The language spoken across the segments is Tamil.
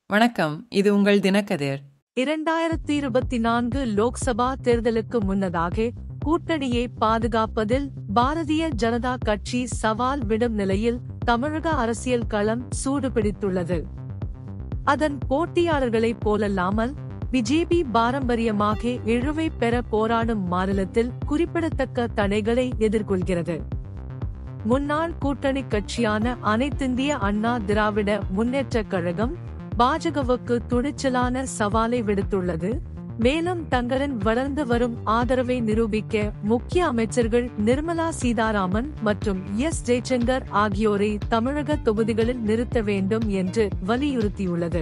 வணக்கம் இது உங்கள் தினக்கதிர் இரண்டாயிரத்தி இருபத்தி நான்கு லோக்சபா தேர்தலுக்கு முன்னதாக கூட்டணியை பாதுகாப்பதில் பாரதிய ஜனதா கட்சி சவால் விடும் நிலையில் தமிழக அரசியல் களம் சூடுபிடித்துள்ளது அதன் போட்டியாளர்களைப் போலல்லாமல் பிஜேபி பாரம்பரியமாக இழுவை பெற போராடும் மாநிலத்தில் குறிப்பிடத்தக்க தடைகளை எதிர்கொள்கிறது முன்னாள் கூட்டணி கட்சியான அனைத்திந்திய அண்ணா திராவிட முன்னேற்றக் கழகம் பாஜகவுக்கு துணிச்சலான சவாலை விடுத்துள்ளது மேலும் தங்களின் வளர்ந்து வரும் ஆதரவை நிரூபிக்க முக்கிய அமைச்சர்கள் நிர்மலா சீதாராமன் மற்றும் எஸ் ஜெய்சங்கர் ஆகியோரை தமிழக தொகுதிகளில் நிறுத்த வேண்டும் என்று வலியுறுத்தியுள்ளது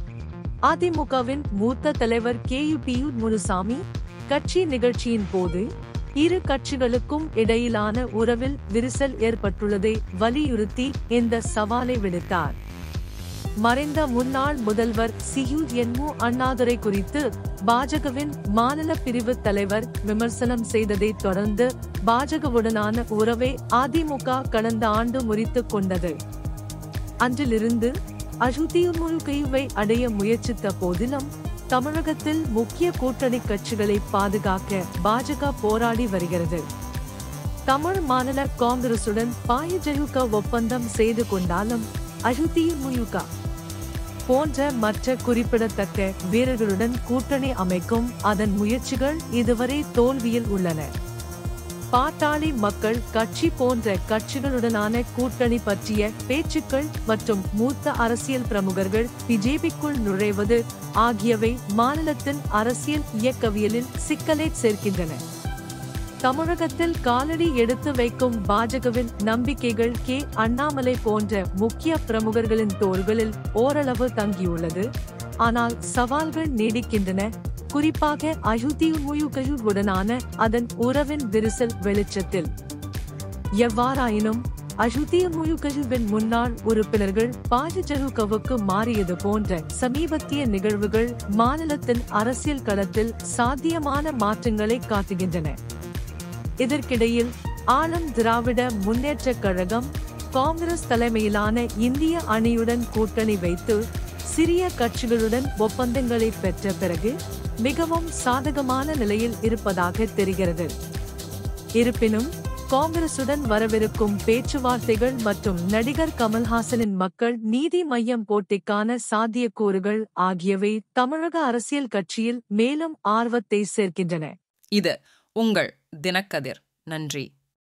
அதிமுகவின் மூத்த தலைவர் K U P U Munusamy கட்சி நிகழ்ச்சியின் போது இரு கட்சிகளுக்கும் இடையிலான உறவில் விரிசல் ஏற்பட்டுள்ளதை வலியுறுத்தி இந்த சவாலை விடுத்தார் மறைந்த முன்னாள் முதல்வர் சியு என்மு அண்ணாதுரை குறித்து பாஜகவின் மாநில பிரிவு தலைவர் விமர்சனம் செய்ததைத் தொடர்ந்து பாஜகவுடனான உறவை அதிமுக கடந்த ஆண்டு முறித்துக் கொண்டது அன்றிலிருந்து அஜுதியுமுழுகைவை அடைய முயற்சித்த போதிலும் தமிழகத்தில் முக்கிய கூட்டணி கட்சிகளை பாதுகாக்க பாஜக போராடி வருகிறது தமிழ் மாநில காங்கிரசுடன் பாயஜயுக ஒப்பந்தம் செய்து கொண்டாலும் அஜுதியுமுழுக போன்ற மற்ற குறிப்பிடத்தக்க வீரர்களுடன் கூட்டணி அமைக்கும் அதன் முயற்சிகள் இதுவரை தோல்வியில் உள்ளன பாட்டாளி மக்கள் கட்சி போன்ற கட்சிகளுடனான கூட்டணி பற்றிய பேச்சுக்கள் மற்றும் மூத்த அரசியல் பிரமுகர்கள் பிஜேபிக்குள் நுழைவது ஆகியவை மாநிலத்தின் அரசியல் இயக்கவியலில் சிக்கலை சேர்க்கின்றன தமிழகத்தில் காலடி எடுத்து வைக்கும் பாஜகவின் நம்பிக்கைகள் கே அண்ணாமலை போன்ற முக்கிய பிரமுகர்களின் தோள்களில் ஓரளவு தங்கியுள்ளது ஆனால் சவால்கள் நீடிக்கின்றன குறிப்பாக அயுதியுமுயுகயுடனான அதன் உறவின் விரிசல் வெளிச்சத்தில் எவ்வாறாயினும் அயுதியுமுயுகயுவின் முன்னாள் உறுப்பினர்கள் பாஜகவுக்கு மாறியது போன்ற சமீபத்திய நிகழ்வுகள் மாநிலத்தின் அரசியல் களத்தில் சாத்தியமான மாற்றங்களை காட்டுகின்றன இதற்கிடையில் ஆளும் திராவிட முன்னேற்றக் கழகம் காங்கிரஸ் தலைமையிலான இந்திய அணியுடன் கூட்டணி வைத்து சிறிய கட்சிகளுடன் ஒப்பந்தங்களை பெற்ற பிறகு மிகவும் சாதகமான நிலையில் இருப்பதாக தெரிகிறது இருப்பினும் காங்கிரசுடன் வரவிருக்கும் பேச்சுவார்த்தைகள் மற்றும் நடிகர் கமல்ஹாசனின் மக்கள் நீதி மையம் போட்டிக்கான சாத்தியக்கூறுகள் ஆகியவை தமிழக அரசியல் கட்சியில் மேலும் ஆர்வத்தை சேர்க்கின்றன இது உங்கள் தினக்கதிர் நன்றி